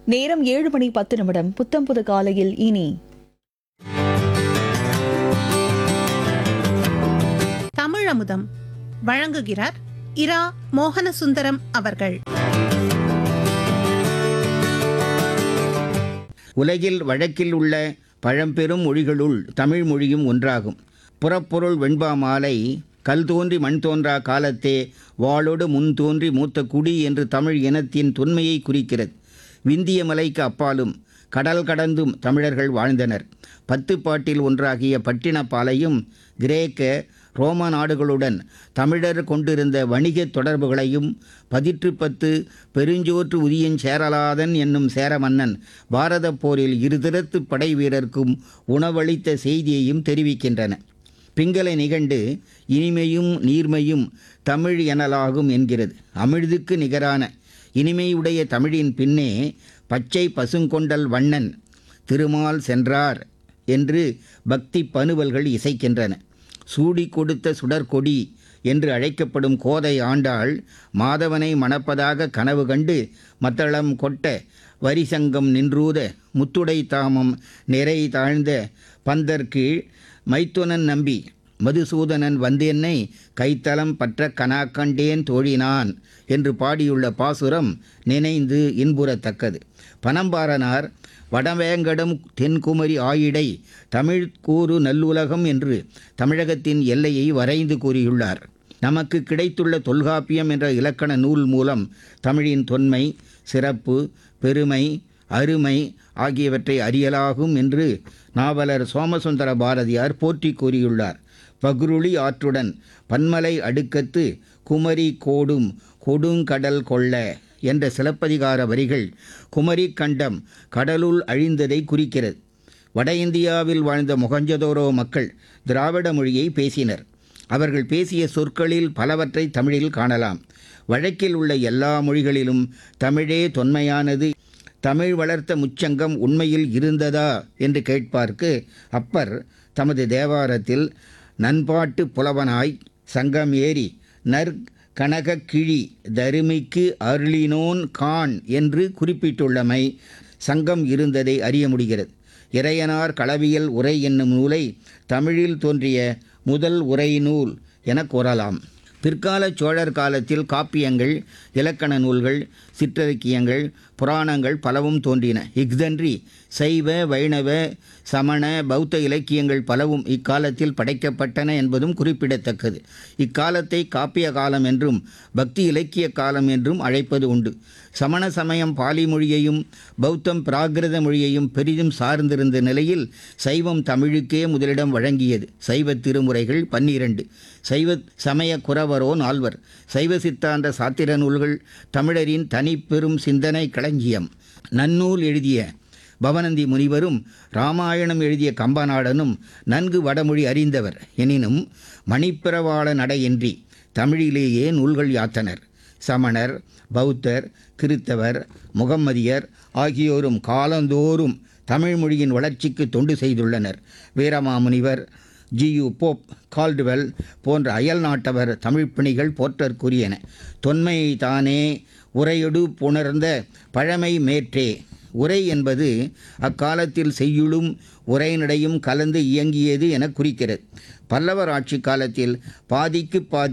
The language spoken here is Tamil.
நேரம் ஏழு மணி பத்து நிமிடம் புத்தம் புது காலையில் இனி தமிழமுதம் வழங்குகிறார் இரா மோகனசுந்தரம் அவர்கள் உலகில் வழக்கில் உள்ள பழம்பெரும் மொழிகளுள் தமிழ் மொழியும் ஒன்றாகும் புறப்பொருள் வெண்பா மாலை கல் தோன்றி மண் தோன்றா காலத்தே வாளோடு முன் தோன்றி மூத்த குடி என்று தமிழ் இனத்தின் தொன்மையை குறிக்கிறது விந்திய மலைக்கு அப்பாலும் கடல் கடந்தும் தமிழர்கள் வாழ்ந்தனர் பத்து பாட்டில் ஒன்றாகிய பட்டினப்பாலையும் கிரேக்க ரோம நாடுகளுடன் தமிழர் கொண்டிருந்த வணிகத் தொடர்புகளையும் பதிற்று பத்து பெருஞ்சோற்று உதியன் சேரலாதன் என்னும் சேர மன்னன் பாரதப் போரில் இருதிறத்து படை வீரர்க்கும் உணவளித்த செய்தியையும் தெரிவிக்கின்றன பிங்கள நிகண்டு இனிமையும் நீர்மையும் தமிழ் எனலாகும் என்கிறது அமிழ்துக்கு நிகரான இனிமையுடைய தமிழின் பின்னே பச்சை பசுங்கொண்டல் வண்ணன் திருமால் சென்றார் என்று பக்தி பனுவல்கள் இசைக்கின்றன சூடி கொடுத்த சுடர்கொடி என்று அழைக்கப்படும் கோதை ஆண்டாள் மாதவனை மணப்பதாக கனவு கண்டு மத்தளம் கொட்ட வரிசங்கம் நின்றூத முத்துடை தாமம் நிறை தாழ்ந்த பந்தர்கீழ் மைத்துனன் நம்பி மதுசூதனன் வந்தென்னை கைத்தலம் பற்ற கனா கண்டேன் தோழினான் என்று பாடியுள்ள பாசுரம் நினைந்து இன்புறத்தக்கது பனம்பாரனார் வடவேங்கடம் தென்குமரி ஆயிடை தமிழ் கூறு நல்லுலகம் என்று தமிழகத்தின் எல்லையை வரைந்து கூறியுள்ளார் நமக்கு கிடைத்துள்ள தொல்காப்பியம் என்ற இலக்கண நூல் மூலம் தமிழின் தொன்மை சிறப்பு பெருமை அருமை ஆகியவற்றை அறியலாகும் என்று நாவலர் சோமசுந்தர பாரதியார் போற்றி கூறியுள்ளார் பகுருளி ஆற்றுடன் பன்மலை அடுக்கத்து குமரி கோடும் கொடுங்கடல் கொள்ள என்ற சிலப்பதிகார வரிகள் குமரி கண்டம் கடலுள் அழிந்ததை குறிக்கிறது வட இந்தியாவில் வாழ்ந்த மொகஞ்சதோரோ மக்கள் திராவிட மொழியை பேசினர் அவர்கள் பேசிய சொற்களில் பலவற்றை தமிழில் காணலாம் வழக்கில் உள்ள எல்லா மொழிகளிலும் தமிழே தொன்மையானது தமிழ் வளர்த்த முச்சங்கம் உண்மையில் இருந்ததா என்று கேட்பார்க்கு அப்பர் தமது தேவாரத்தில் நண்பாட்டு புலவனாய் சங்கம் ஏறி நற் கனக கிழி தருமிக்கு அருளினோன் கான் என்று குறிப்பிட்டுள்ளமை சங்கம் இருந்ததை அறிய முடிகிறது இறையனார் களவியல் உரை என்னும் நூலை தமிழில் தோன்றிய முதல் உரை நூல் என கூறலாம் பிற்கால சோழர் காலத்தில் காப்பியங்கள் இலக்கண நூல்கள் சிற்றிலக்கியங்கள் புராணங்கள் பலவும் தோன்றின இஃதன்றி சைவ வைணவ சமண பௌத்த இலக்கியங்கள் பலவும் இக்காலத்தில் படைக்கப்பட்டன என்பதும் குறிப்பிடத்தக்கது இக்காலத்தை காப்பிய காலம் என்றும் பக்தி இலக்கிய காலம் என்றும் அழைப்பது உண்டு சமண சமயம் பாலி மொழியையும் பௌத்தம் பிராகிருத மொழியையும் பெரிதும் சார்ந்திருந்த நிலையில் சைவம் தமிழுக்கே முதலிடம் வழங்கியது சைவ திருமுறைகள் பன்னிரண்டு சைவ சமய குறவரோ நால்வர் சைவ சித்தாந்த சாத்திர நூல்கள் தமிழரின் தனிப்பெரும் சிந்தனை களஞ்சியம் நன்னூல் எழுதிய பவனந்தி முனிவரும் ராமாயணம் எழுதிய கம்பநாடனும் நன்கு வடமொழி அறிந்தவர் எனினும் மணிப்பிரவாள நடையின்றி தமிழிலேயே நூல்கள் யாத்தனர் சமணர் பௌத்தர் கிறித்தவர் முகம்மதியர் ஆகியோரும் காலந்தோறும் தமிழ் மொழியின் வளர்ச்சிக்கு தொண்டு செய்துள்ளனர் வீரமாமுனிவர் ஜியு போப் கால்டுவெல் போன்ற அயல் நாட்டவர் தமிழ்ப் பணிகள் போற்றற்குரியன தொன்மையை தானே உரையொடு புணர்ந்த பழமை மேற்றே உரை என்பது அக்காலத்தில் செய்யுளும் உரைநடையும் கலந்து இயங்கியது என குறிக்கிறது பல்லவர் ஆட்சி காலத்தில் பாதிக்கு பாதி